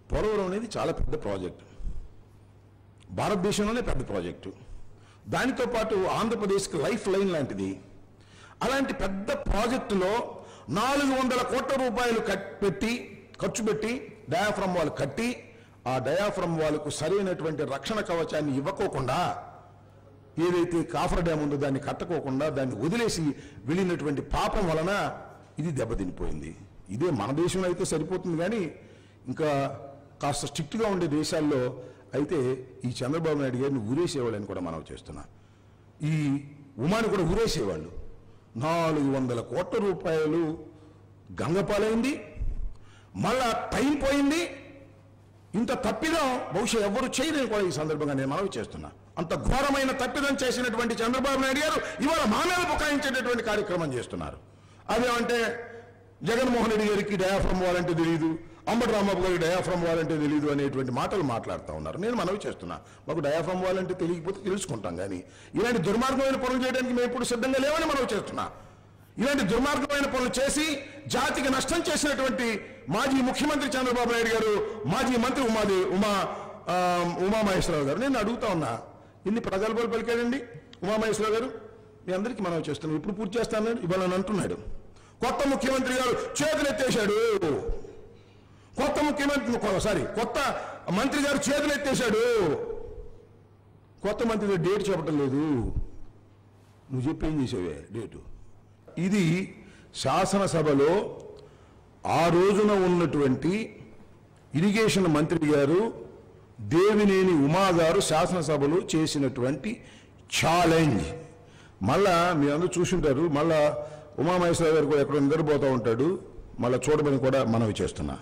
పోలవరం అనేది చాలా పెద్ద ప్రాజెక్టు భారతదేశంలోనే పెద్ద ప్రాజెక్టు దానితో పాటు ఆంధ్రప్రదేశ్కి లైఫ్ లైన్ లాంటిది అలాంటి పెద్ద ప్రాజెక్టులో నాలుగు వందల కోట్ల రూపాయలు కట్ పెట్టి ఖర్చు పెట్టి డయాఫ్రమ్ వాళ్ళు కట్టి ఆ డయాఫ్రమ్ వాళ్ళకు సరైనటువంటి రక్షణ కవచాన్ని ఇవ్వకోకుండా ఏదైతే కాఫర్ డ్యామ్ ఉందో దాన్ని కట్టకోకుండా దాన్ని వదిలేసి వెళ్ళినటువంటి పాపం వలన ఇది దెబ్బతినిపోయింది ఇదే మన దేశంలో అయితే సరిపోతుంది కానీ ఇంకా కాస్త స్ట్రిక్ట్గా ఉండే దేశాల్లో అయితే ఈ చంద్రబాబు నాయుడు గారిని ఊరేసేవాళ్ళని కూడా మనం చేస్తున్నాం ఈ ఉమాని కూడా ఊరేసేవాళ్ళు నాలుగు వందల కోట్ల రూపాయలు గంగపాలైంది మళ్ళా టైం పోయింది ఇంత తప్పిదం బహుశా ఎవరు చేయలేని కూడా ఈ సందర్భంగా నేను మనవి చేస్తున్నా అంత ఘోరమైన తప్పిదం చేసినటువంటి చంద్రబాబు నాయుడు గారు ఇవాళ మా మీద బుకాయించేటటువంటి కార్యక్రమం చేస్తున్నారు అదేమంటే జగన్మోహన్ రెడ్డి గారికి డయాఫ్రమ్ వాలంటే తెలియదు అంబటి రాంబాబు గారికి డయాఫ్రమ్ వాలంటే తెలియదు అనేటువంటి మాటలు మాట్లాడుతూ ఉన్నారు నేను మనవి చేస్తున్నా మాకు డయాఫ్రమ్ వాలంటే తెలియకపోతే తెలుసుకుంటాం కానీ ఇలాంటి దుర్మార్గమైన పనులు చేయడానికి మేము ఇప్పుడు సిద్ధంగా లేవని మనవి చేస్తున్నా ఇలాంటి దుర్మార్గమైన పనులు చేసి జాతికి నష్టం చేసినటువంటి మాజీ ముఖ్యమంత్రి చంద్రబాబు నాయుడు గారు మాజీ మంత్రి ఉమాదేవి ఉమా ఆ, ఉమామహేశ్వరరావు గారు నేను అడుగుతా ఉన్నా ఇన్ని ప్రగల్భాలు పలికాడండి ఉమామహేశ్వరరావు గారు మీ అందరికీ మనం చేస్తున్నాం ఇప్పుడు పూర్తి చేస్తాను ఇవాళ అని అంటున్నాడు కొత్త ముఖ్యమంత్రి గారు చేతులు ఎత్తేశాడు కొత్త ముఖ్యమంత్రి సారీ కొత్త మంత్రి గారు చేతులు ఎత్తేశాడు కొత్త మంత్రి గారు డేట్ చెప్పడం లేదు నువ్వు చెప్పేం చేసావే డేటు ఇది శాసనసభలో ఆ రోజున ఉన్నటువంటి ఇరిగేషన్ మంత్రి గారు దేవినేని ఉమా గారు శాసనసభలో చేసినటువంటి ఛాలెంజ్ మళ్ళా మీ అందరూ చూసుంటారు మళ్ళా ఉమామహేశ్వర గారు కూడా ఎక్కడో నిద్రపోతూ ఉంటాడు మళ్ళా చూడమని కూడా మనవి చేస్తున్నా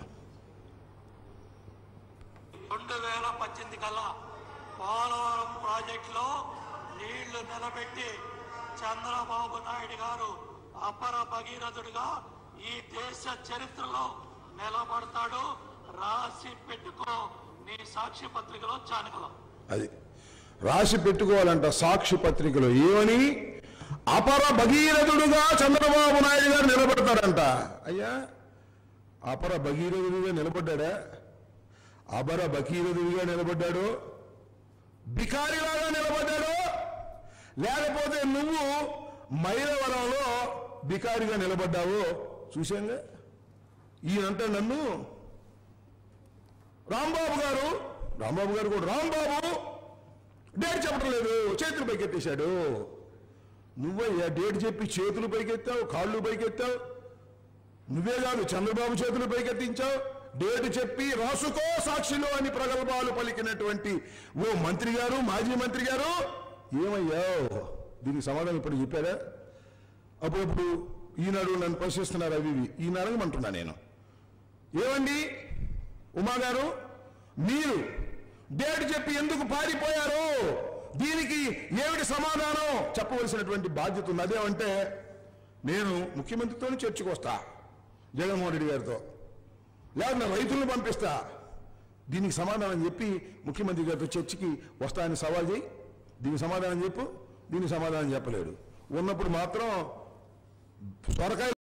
రెండు వేల పద్దెనిమిది కల్లా పోలవరం ప్రాజెక్టులో నీళ్లు నిలబెట్టి చంద్రబాబు నాయుడు గారు అపర భగీరథుడిగా ఈ దేశ చరిత్రలో నిలబడతాడు రాసి పెట్టుకో నీ సాక్షి పత్రికలో చానకలో అది రాసి పెట్టుకోవాలంట సాక్షి పత్రికలో ఏమని అపర భగీరథుడుగా చంద్రబాబు నాయుడు గారు నిలబడతారంట అయ్యా అపర భగీరథుడిగా నిలబడ్డా అపర భగీరథుడిగా నిలబడ్డాడు బికారిలాగా నిలబడ్డాడు లేకపోతే నువ్వు మైలవరంలో బికారిగా నిలబడ్డావు చూశాంగా ఈయనంటే నన్ను రాంబాబు గారు రాంబాబు గారు కూడా రాంబాబు డేట్ చెప్పడం లేదు చేతులు పైకెత్తేశాడు నువ్వయ్యా డేట్ చెప్పి చేతులు పైకెత్తావు కాళ్ళు పైకెత్తావు నువ్వే కాదు చంద్రబాబు చేతులు పైకెత్తించావు డేట్ చెప్పి రాసుకో సాక్షిలో అని ప్రగల్భాలు పలికినటువంటి ఓ మంత్రి గారు మాజీ మంత్రి గారు ఏమయ్యావు దీనికి సమాధానం ఇప్పుడు చెప్పారా అప్పుడప్పుడు ఈనాడు నన్ను ప్రశ్నిస్తున్నారు అవి ఇవి ఈయన అడగమంటున్నా నేను ఏమండి ఉమా గారు మీరు డేట్ చెప్పి ఎందుకు పారిపోయారు దీనికి ఏమిటి సమాధానం చెప్పవలసినటువంటి బాధ్యత ఉంది అదేమంటే నేను ముఖ్యమంత్రితో చర్చకు వస్తా జగన్మోహన్ రెడ్డి గారితో లేదా నా రైతులను పంపిస్తా దీనికి సమాధానం చెప్పి ముఖ్యమంత్రి గారితో చర్చకి వస్తా అని సవాల్ చేయి దీనికి సమాధానం చెప్పు దీనికి సమాధానం చెప్పలేడు ఉన్నప్పుడు మాత్రం సొరకాయ